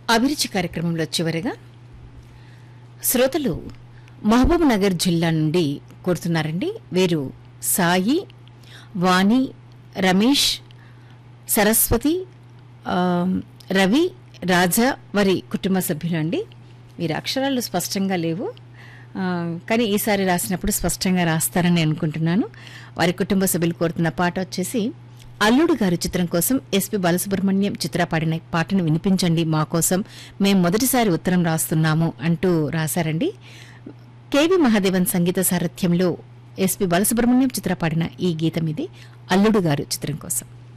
అభిరుచి కార్యక్రమంలో చివరిగా శ్రోతలు మహబూబ్ నగర్ జిల్లా నుండి కోరుతున్నారండి వీరు సాయి వాణి రమేష్ సరస్వతి ఆ, రవి రాజా వారి కుటుంబ సభ్యులు అండి వీరి అక్షరాలు స్పష్టంగా లేవు ఆ, కానీ ఈసారి రాసినప్పుడు స్పష్టంగా రాస్తారని అనుకుంటున్నాను వారి కుటుంబ సభ్యులు కోరుతున్న పాట వచ్చేసి అల్లుడు గారు చిత్రం కోసం ఎస్పి బాలసుబ్రహ్మణ్యం చిత్ర పాడిన పాటను వినిపించండి మా కోసం మేం మొదటిసారి ఉత్తరం రాస్తున్నాము అంటూ రాశారండి కేవి మహాదేవన్ సంగీత సారథ్యంలో ఎస్పి బాలసుబ్రహ్మణ్యం చిత్ర పాడిన ఈ గీతం ఇది అల్లుడు గారు చిత్రం కోసం